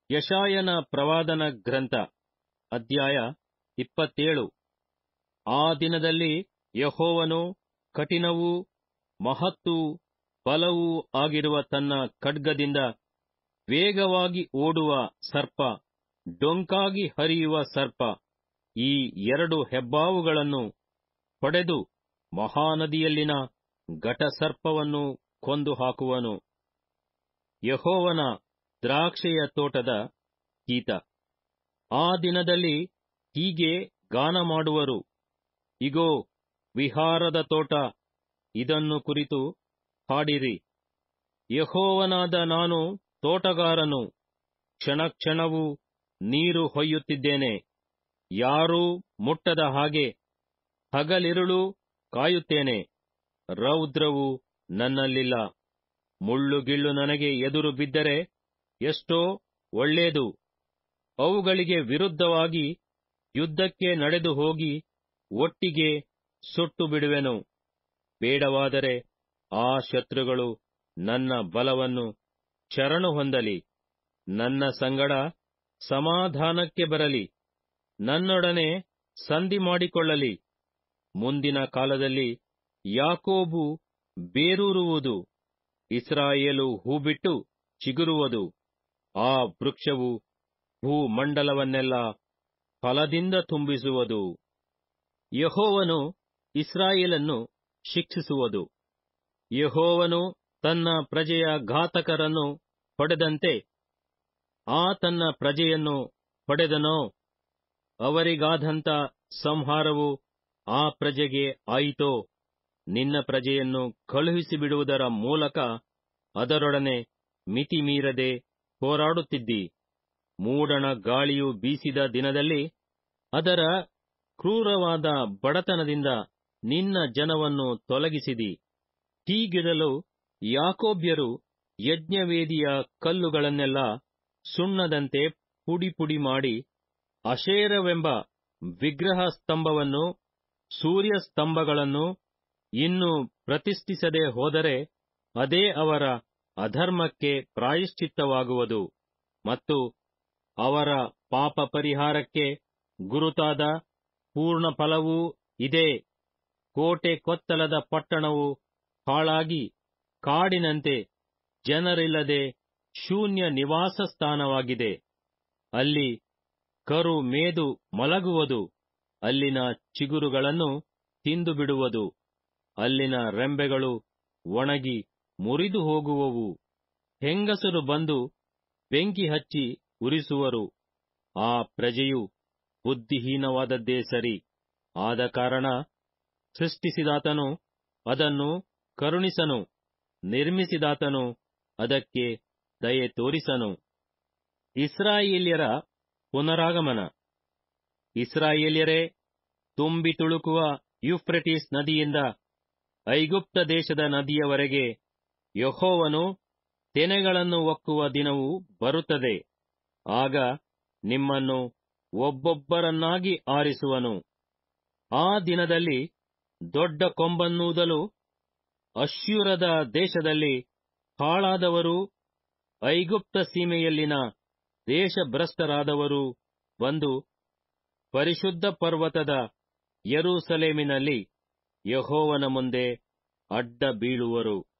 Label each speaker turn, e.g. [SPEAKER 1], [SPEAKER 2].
[SPEAKER 1] ಯಶಾಯನ ಪ್ರವಾದನ ಗ್ರಂಥ ಅಧ್ಯಾಯ ಇಪ್ಪತ್ತೇಳು ಆ ದಿನದಲ್ಲಿ ಯಹೋವನು ಕಠಿಣವೂ ಮಹತ್ತೂ ಬಲವೂ ಆಗಿರುವ ತನ್ನ ಖಡ್ಗದಿಂದ ವೇಗವಾಗಿ ಓಡುವ ಸರ್ಪ ಡೊಂಕಾಗಿ ಹರಿಯುವ ಸರ್ಪ ಈ ಎರಡು ಹೆಬ್ಬಾವುಗಳನ್ನು ಹೊಡೆದು ಮಹಾನದಿಯಲ್ಲಿನ ಘಟಸರ್ಪವನ್ನು ಕೊಂದು ಹಾಕುವನು ಯಹೋವನ ದ್ರಾಕ್ಷೆಯ ತೋಟದ ಗೀತ ಆ ದಿನದಲ್ಲಿ ಹೀಗೆ ಗಾನ ಮಾಡುವರು ಇಗೋ ವಿಹಾರದ ತೋಟ ಇದನ್ನು ಕುರಿತು ಹಾಡಿರಿ ಯಹೋವನಾದ ನಾನು ತೋಟಗಾರನು ಕ್ಷಣ ಕ್ಷಣವೂ ನೀರು ಹೊಯ್ಯುತ್ತಿದ್ದೇನೆ ಯಾರೂ ಮುಟ್ಟದ ಹಾಗೆ ಹಗಲಿರುಳು ಕಾಯುತ್ತೇನೆ ರೌದ್ರವು ನನ್ನಲ್ಲಿಲ್ಲ ಮುಳ್ಳುಗಿಳ್ಳು ನನಗೆ ಎದುರು ಬಿದ್ದರೆ ಎಷ್ಟೋ ಒಳ್ಳೇದು ಅವುಗಳಿಗೆ ವಿರುದ್ಧವಾಗಿ ಯುದ್ಧಕ್ಕೆ ನಡೆದು ಹೋಗಿ ಒಟ್ಟಿಗೆ ಸುಟ್ಟು ಬಿಡುವೆನು ಬೇಡವಾದರೆ ಆ ಶತ್ರುಗಳು ನನ್ನ ಬಲವನ್ನು ಶರಣು ಹೊಂದಲಿ ನನ್ನ ಸಂಗಡ ಸಮಾಧಾನಕ್ಕೆ ಬರಲಿ ನನ್ನೊಡನೆ ಸಂಧಿ ಮಾಡಿಕೊಳ್ಳಲಿ ಮುಂದಿನ ಕಾಲದಲ್ಲಿ ಯಾಕೋಬು ಬೇರೂರುವುದು ಇಸ್ರಾಯೇಲು ಹೂಬಿಟ್ಟು ಚಿಗುರುವುದು ಆ ವೃಕ್ಷವು ಭೂಮಂಡಲವನ್ನೆಲ್ಲ ಫಲದಿಂದ ತುಂಬಿಸುವುದು ಯಹೋವನು ಇಸ್ರಾಯೇಲನ್ನು ಶಿಕ್ಷಿಸುವುದು ಯಹೋವನು ತನ್ನ ಪ್ರಜೆಯ ಘಾತಕರನ್ನು ಹೊಡೆದಂತೆ ಆ ತನ್ನ ಪ್ರಜೆಯನ್ನು ಹೊಡೆದನೋ ಅವರಿಗಾದಂಥ ಸಂಹಾರವು ಆ ಪ್ರಜೆಗೆ ಆಯಿತೋ ನಿನ್ನ ಪ್ರಜೆಯನ್ನು ಕಳುಹಿಸಿಬಿಡುವುದರ ಮೂಲಕ ಅದರೊಡನೆ ಮಿತಿ ಮೀರದೆ ಹೋರಾಡುತ್ತಿದ್ದಿ ಮೂಡಣ ಗಾಳಿಯು ಬೀಸಿದ ದಿನದಲ್ಲಿ ಅದರ ಕ್ರೂರವಾದ ಬಡತನದಿಂದ ನಿನ್ನ ಜನವನ್ನು ತೊಲಗಿಸಿದಿ ಹೀಗಿರಲು ಯಾಕೋಬ್ಯರು ಯಜ್ಞವೇದಿಯ ಕಲ್ಲುಗಳನ್ನೆಲ್ಲ ಸುಣ್ಣದಂತೆ ಪುಡಿ ಪುಡಿ ಮಾಡಿ ಅಶೇರವೆಂಬ ವಿಗ್ರಹ ಸ್ತಂಭವನ್ನು ಸೂರ್ಯ ಸ್ತಂಭಗಳನ್ನು ಇನ್ನು ಪ್ರತಿಷ್ಠಿಸದೆ ಹೋದರೆ ಅದೇ ಅವರ ಅಧರ್ಮಕ್ಕೆ ಪ್ರಾಯಶ್ಚಿತ್ತವಾಗುವುದು ಮತ್ತು ಅವರ ಪಾಪ ಪರಿಹಾರಕ್ಕೆ ಗುರುತಾದ ಪೂರ್ಣ ಫಲವೂ ಇದೇ ಕೋಟೆ ಕೊತ್ತಲದ ಪಟ್ಟಣವು ಹಾಳಾಗಿ ಕಾಡಿನಂತೆ ಜನರಿಲ್ಲದೆ ಶೂನ್ಯ ನಿವಾಸ ಸ್ಥಾನವಾಗಿದೆ ಅಲ್ಲಿ ಕರು ಮೇದು ಮಲಗುವುದು ಅಲ್ಲಿನ ಚಿಗುರುಗಳನ್ನು ತಿಂದು ಬಿಡುವುದು ಅಲ್ಲಿನ ರೆಂಬೆಗಳು ಒಣಗಿ ಮುರಿದು ಹೋಗುವವು ಹೆಂಗಸರು ಬಂದು ಬೆಂಕಿ ಹಚ್ಚಿ ಉರಿಸುವರು ಆ ಪ್ರಜೆಯು ಬುದ್ಧಿಹೀನವಾದದ್ದೇ ಸರಿ ಆದ ಕಾರಣ ಸೃಷ್ಟಿಸಿದಾತನು ಅದನ್ನು ಕರುಣಿಸನು ನಿರ್ಮಿಸಿದಾತನು ಅದಕ್ಕೆ ದಯೆ ತೋರಿಸನು ಇಸ್ರಾಯೇಲ್ಯರ ಪುನರಾಗಮನ ಇಸ್ರಾಯೇಲ್ಯರೇ ತುಂಬಿ ತುಳುಕುವ ಯುಫ್ರೆಟಿಸ್ ನದಿಯಿಂದ ಐಗುಪ್ತ ದೇಶದ ನದಿಯವರೆಗೆ ಯಹೋವನು ತೆನೆಗಳನ್ನು ಒಕ್ಕುವ ದಿನವು ಬರುತ್ತದೆ ಆಗ ನಿಮ್ಮನ್ನು ಒಬ್ಬೊಬ್ಬರನ್ನಾಗಿ ಆರಿಸುವನು ಆ ದಿನದಲ್ಲಿ ದೊಡ್ಡ ಕೊಂಬನ್ನೂದಲು ಅಶ್ಯೂರದ ದೇಶದಲ್ಲಿ ಹಾಳಾದವರು ಐಗುಪ್ತ ಸೀಮೆಯಲ್ಲಿನ ದೇಶಭ್ರಷ್ಟರಾದವರು ಬಂದು ಪರಿಶುದ್ಧ ಪರ್ವತದ ಯರೂಸಲೇಮಿನಲ್ಲಿ ಯಹೋವನ ಮುಂದೆ ಅಡ್ಡ ಬೀಳುವರು